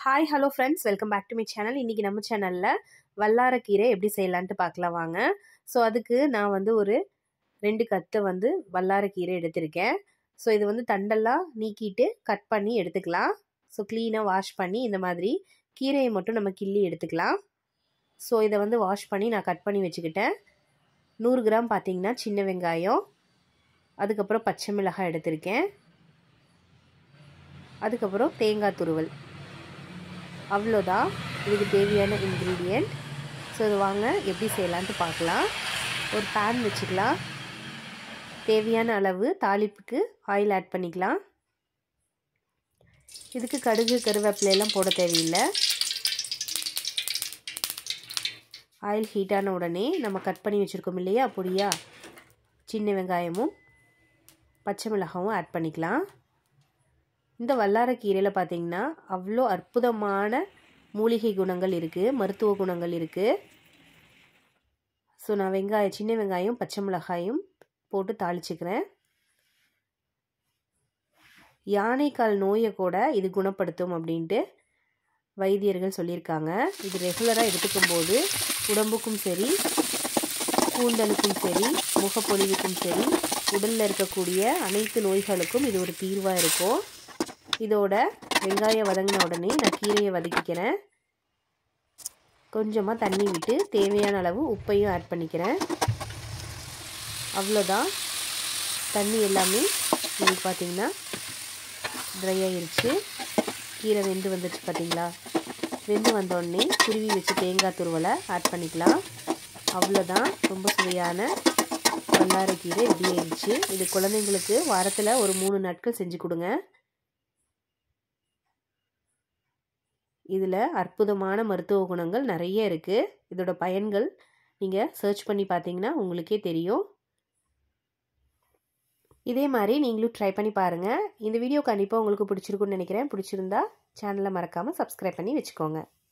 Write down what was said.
hi hello friends welcome back to my channel இன்றைக்கி நம்ம சேனலில் வல்லாரக்கீரை எப்படி செய்யலான்ட்டு பார்க்கலாம் வாங்க ஸோ அதுக்கு நான் வந்து ஒரு ரெண்டு கத்தை வந்து வல்லாரக்கீரை எடுத்திருக்கேன் ஸோ இது வந்து தண்டெல்லாம் நீக்கிட்டு கட் பண்ணி எடுத்துக்கலாம் ஸோ க்ளீனாக வாஷ் பண்ணி இந்த மாதிரி கீரையை மட்டும் நம்ம கிள்ளி எடுத்துக்கலாம் ஸோ இதை வந்து வாஷ் பண்ணி நான் கட் பண்ணி வச்சுக்கிட்டேன் நூறு கிராம் பார்த்தீங்கன்னா சின்ன வெங்காயம் அதுக்கப்புறம் பச்சை மிளகாய் எடுத்திருக்கேன் அதுக்கப்புறம் தேங்காய் துருவல் அவ்வளோதான் இதுக்கு தேவையான இன்க்ரீடியண்ட் ஸோ இது வாங்க எப்படி செய்யலான்ட்டு பார்க்கலாம் ஒரு பேன் வச்சுக்கலாம் தேவையான அளவு தாளிப்புக்கு ஆயில் ஆட் பண்ணிக்கலாம் இதுக்கு கடுகு கருவேப்பிலையெல்லாம் போட தேவையில்லை ஆயில் ஹீட்டான உடனே நம்ம கட் பண்ணி வச்சுருக்கோம் இல்லையா பொடியா சின்ன வெங்காயமும் பச்சை மிளகாவும் ஆட் பண்ணிக்கலாம் இந்த வல்லாரக்கீரையில் பார்த்தீங்கன்னா அவ்வளோ அற்புதமான மூலிகை குணங்கள் இருக்குது மருத்துவ குணங்கள் இருக்குது ஸோ நான் வெங்காயம் சின்ன வெங்காயம் பச்சை மிளகாயும் போட்டு தாளிச்சுக்கிறேன் யானைக்கால் நோயை கூட இது குணப்படுத்தும் அப்படின்ட்டு வைத்தியர்கள் சொல்லியிருக்காங்க இது ரெகுலராக எடுத்துக்கும் போது உடம்புக்கும் சரி கூந்தலுக்கும் சரி முகப்பொழிவுக்கும் சரி உடலில் இருக்கக்கூடிய அனைத்து நோய்களுக்கும் இது ஒரு தீர்வாக இருக்கும் இதோட வெங்காயம் வதங்கின உடனே நான் கீரையை வதக்கிக்கிறேன் கொஞ்சமாக தண்ணி விட்டு தேவையான அளவு உப்பையும் ஆட் பண்ணிக்கிறேன் அவ்வளோதான் தண்ணி எல்லாமே இது பார்த்திங்கன்னா ட்ரை ஆகிருச்சு கீரை வெந்து வந்துடுச்சு பார்த்தீங்களா வெந்து வந்தோடனே குருவி வச்சு தேங்காய் துருவலை ஆட் பண்ணிக்கலாம் அவ்வளோதான் ரொம்ப சுவையான வல்லாரைக்கீரை ரெடி ஆயிடுச்சு இது குழந்தைங்களுக்கு வாரத்தில் ஒரு மூணு நாட்கள் செஞ்சு கொடுங்க இதில் அற்புதமான மருத்துவ குணங்கள் நிறைய இருக்குது இதோட பயன்கள் நீங்கள் சர்ச் பண்ணி பார்த்தீங்கன்னா உங்களுக்கே தெரியும் இதே மாதிரி நீங்களும் ட்ரை பண்ணி பாருங்கள் இந்த வீடியோ கண்டிப்பாக உங்களுக்கு பிடிச்சிருக்குன்னு நினைக்கிறேன் பிடிச்சிருந்தா சேனலை மறக்காமல் சப்ஸ்கிரைப் பண்ணி வச்சுக்கோங்க